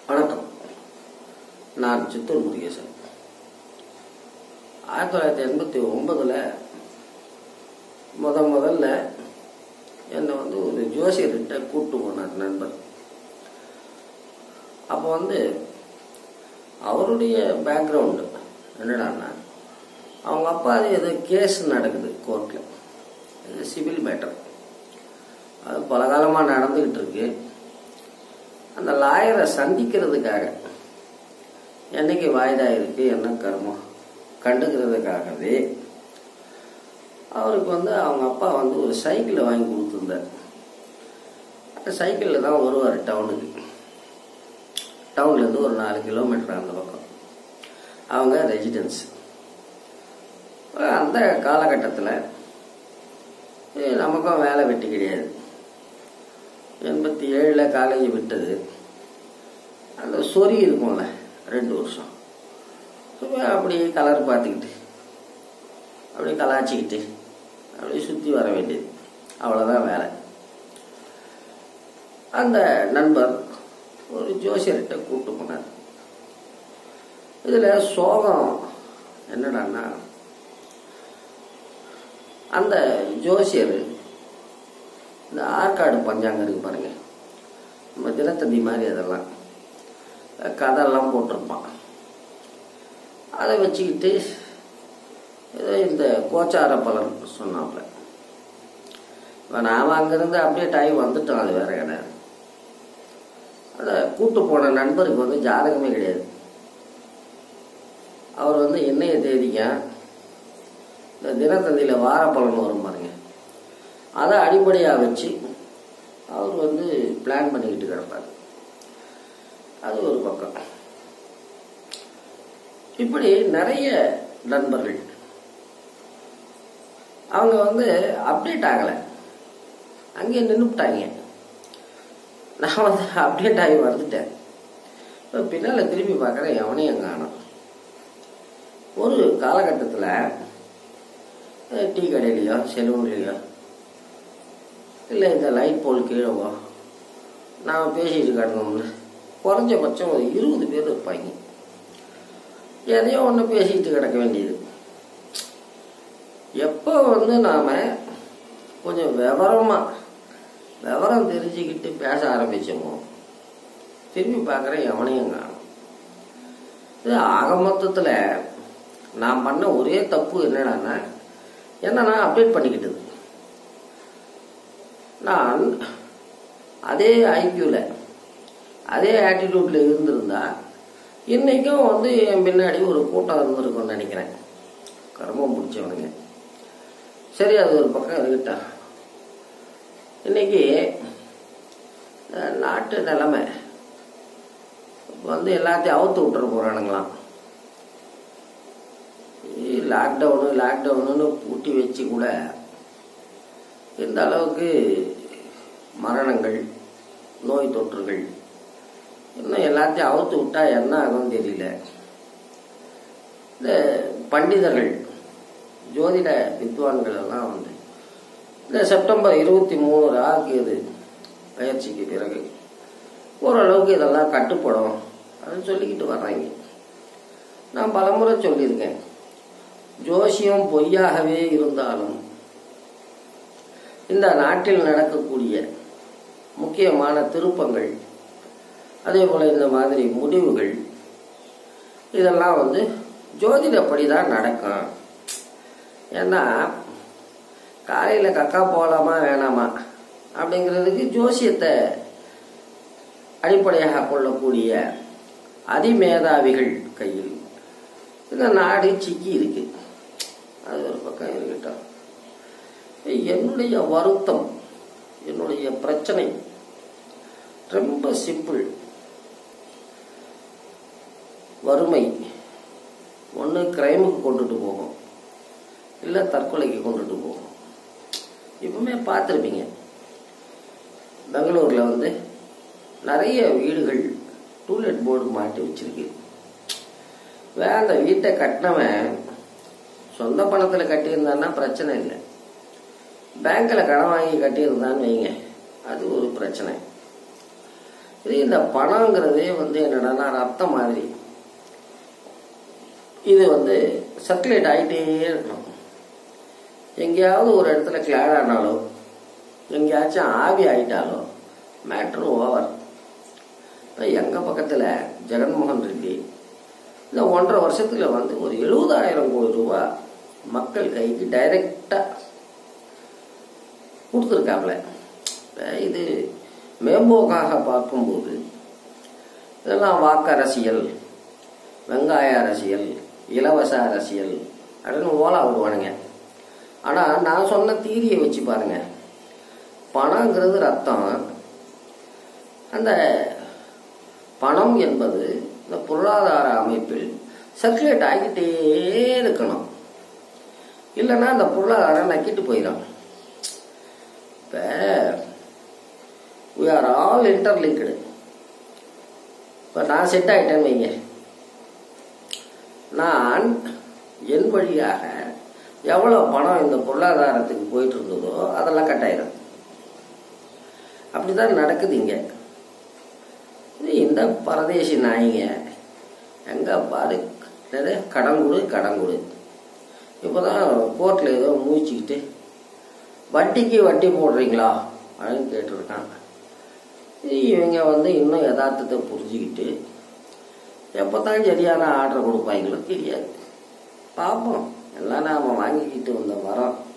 வணக்கம் நான் சித்தூர் முருகேசன் ஆயிரத்தி தொள்ளாயிரத்தி எண்பத்தி ஒன்பதுல முத முதல்ல என்னை வந்து ஒரு ஜோசியர்கிட்ட கூப்பிட்டு போனார் நண்பர் அப்போ வந்து அவருடைய பேக்ரவுண்டு என்னடான்னா அவங்க அப்பா அது ஏதோ கேஸ் நடக்குது கோர்ட்டில் இது சிவில் மேட்டர் அது பல காலமாக நடந்துக்கிட்டு இருக்கு அந்த லாயரை சந்திக்கிறதுக்காக என்னைக்கு வாய்தா இருக்கு என்ன கர்மம் கண்டுக்கிறதுக்காகவே அவருக்கு வந்து அவங்க அப்பா வந்து ஒரு சைக்கிளை வாங்கி கொடுத்துருந்தார் அந்த சைக்கிளில் தான் வருவார் டவுனுக்கு டவுன்லேருந்து ஒரு நாலு கிலோமீட்டர் அந்த பக்கம் அவங்க ரெசிடென்ஸ் அந்த காலகட்டத்தில் நமக்கும் வேலை வெட்டி கிடையாது எண்பத்தி ஏழில் காலேஜ் விட்டது அந்த சொறி இருக்கும்ல ரெண்டு வருஷம் சும்மா அப்படி கலர் பார்த்துக்கிட்டு அப்படி கலாச்சிக்கிட்டு அப்படி சுற்றி வர வேண்டியது அவ்வளோதான் வேலை அந்த நண்பர் ஒரு ஜோசியர்கிட்ட கூப்பிட்டு போனார் இதில் சோகம் என்னடான்னா அந்த ஜோசியர் இந்த ஆற்காடு பஞ்சாங்கம் இருக்கு பாருங்க நம்ம தினத்தந்தி மாதிரி அதெல்லாம் கதையெல்லாம் போட்டிருப்பான் அதை வச்சுக்கிட்டு ஏதோ இந்த கோச்சார பலன் சொன்னாப்புல இப்போ நாம் அங்கேருந்து அப்டேட் ஆகி வந்துட்டோம் அது வேற கிடையாது அதை கூட்டு போன நண்பருக்கு வந்து ஜாதகமே கிடையாது அவர் வந்து என்னைய தேதிக்க இந்த தினத்தந்தியில் வார பலன் வரும் பாருங்க அதை அடிப்படையாக வச்சு அவர் வந்து பிளான் பண்ணிக்கிட்டு கிடப்பார் அது ஒரு பக்கம் இப்படி நிறைய நண்பர்கள் அவங்க வந்து அப்டேட் ஆகலை அங்கேயே நின்றுட்டாங்க நான் வந்து அப்டேட் ஆகி வந்துட்டேன் இப்போ பின்னால் திரும்பி பார்க்குறேன் எவனையும் காணும் ஒரு காலகட்டத்தில் டீ கடையிலையோ செலூன்லேயோ இல்லை இந்த லைட் போல் கீழவோ நாம் பேசிட்டு கிடந்தோம்ல குறைஞ்சபட்சம் ஒரு இருபது பேர் இருப்பாங்க எதையோ ஒன்று பேசிக்கிட்டு கிடக்க வேண்டியது எப்போ வந்து நாம் கொஞ்சம் விவரமாக விவரம் தெரிஞ்சுக்கிட்டு பேச ஆரம்பித்தோமோ திரும்பி பார்க்குறேன் எவனையும் காணும் இது ஆக மொத்தத்தில் நான் பண்ண ஒரே தப்பு என்னடான்னா என்ன நான் அப்டேட் பண்ணிக்கிட்டது நான் அதே ஐக்கியூவில் அதே ஆட்டிடியூட்ல இருந்திருந்தா இன்னைக்கும் வந்து என் பின்னாடி ஒரு கூட்டம் இருந்திருக்கும்னு நினைக்கிறேன் கர்மம் பிடிச்சவனுங்க சரி அது ஒரு பக்கம் இருக்கட்டும் இன்னைக்கு நாட்டு நிலைமை வந்து எல்லாத்தையும் அவுத்து விட்டுற போறானுங்களாம் லாக்டவுனு லாக்டவுனு பூட்டி வச்சு கூட இந்த அளவுக்கு மரணங்கள் நோய் தொற்றுகள் இன்னும் எல்லாத்தையும் அவுத்து விட்டா என்ன ஆகும் தெரியல இந்த பண்டிதர்கள் ஜோதிட வித்வான்கள் எல்லாம் வந்து இந்த செப்டம்பர் இருபத்தி மூணு ஆகியது பயிற்சிக்கு பிறகு ஓரளவுக்கு இதெல்லாம் கட்டுப்படும் அப்படின்னு சொல்லிக்கிட்டு வர்றாங்க நான் பலமுறை சொல்லியிருக்கேன் ஜோசியம் பொய்யாகவே இருந்தாலும் இந்த நாட்டில் நடக்கக்கூடிய முக்கியமான திருப்பங்கள் அதே போல் இந்த மாதிரி முடிவுகள் இதெல்லாம் வந்து ஜோதிடப்படி தான் நடக்கும் ஏன்னா காலையில் கக்கா போகலாமா வேணாமா அப்படிங்கிறதுக்கு ஜோசியத்தை அடிப்படையாக கொள்ளக்கூடிய அதிமேதாவிகள் கையில் இந்த நாடு சிக்கி இருக்கு அது ஒரு பக்கம் இருக்கட்டும் என்னுடைய வருத்தம் என்னுடைய பிரச்சனை ரொம்ப சிம்பிள் வறுமை ஒன்று கிரைமுக்கு கொண்டுட்டு போகும் இல்லை தற்கொலைக்கு கொண்டுட்டு போகும் இப்பவுமே பார்த்துருப்பீங்க பெங்களூரில் வந்து நிறைய வீடுகள் டூலெட் போர்டு மாட்டி வச்சிருக்கு வேற அந்த வீட்டை கட்டினவன் சொந்த பணத்தில் கட்டியிருந்தான்னா பிரச்சனை இல்லை பேங்க்கில் கடன் வாங்கி கட்டியிருந்தான்னு வைங்க அது ஒரு பிரச்சனை இது இந்த பணங்கிறதே வந்து என்னடான்னா ரத்தம் மாதிரி இது வந்து சர்க்குலேட் ஆகிட்டே இருக்கணும் எங்கேயாவது ஒரு இடத்துல கிளாட் ஆனாலோ எங்கேயாச்சும் ஆவி ஆயிட்டாலோ மேட்ரு ஓவர் இப்போ எங்கள் பக்கத்தில் ஜெகன்மோகன் ரெட்டி இந்த ஒன்றரை வருஷத்தில் வந்து ஒரு எழுபதாயிரம் கோடி ரூபா மக்கள் கைக்கு டைரெக்டாக கொடுத்துருக்காப்புல இது மேம்போக்காக பார்க்கும்போது இதெல்லாம் வாக்கு அரசியல் வெங்காய அரசியல் இலவச அரசியல் அப்படின்னு ஓலா விடுவானுங்க ஆனால் நான் சொன்ன தீரியை வச்சு பாருங்க பணங்கிறது ரத்தம் அந்த பணம் என்பது இந்த பொருளாதார அமைப்பில் சர்க்குலேட் ஆகிட்டே இருக்கணும் இல்லைன்னா அந்த பொருளாதாரம் நக்கிட்டு போயிடும் இப்போ we ஆர் ஆல் இன்டர்லிங்க்டு இப்போ நான் செட் ஆகிட்டேன்னு வைங்க நான் என் வழியாக எவ்வளோ பணம் இந்த பொருளாதாரத்துக்கு போயிட்டு இருந்ததோ அதெல்லாம் கட்டாயிரும் அப்படிதான் நடக்குது இங்க இது இந்த பரதேசி நாய்ங்க எங்க பாரு என்னது கடன் கொடு கடன் கொடு இப்போதான் கோர்ட்டில் ஏதோ மூச்சிக்கிட்டு வட்டிக்கு வட்டி போடுறீங்களா அப்படின்னு கேட்டிருக்காங்க இது இவங்க வந்து இன்னும் யதார்த்தத்தை புரிஞ்சுக்கிட்டு எப்போ தான் சரியான ஆர்டர் கொடுப்பாங்களோ தெரியாது பார்ப்போம் எல்லாம் நாம் வாங்கிக்கிட்டு வந்த மரம்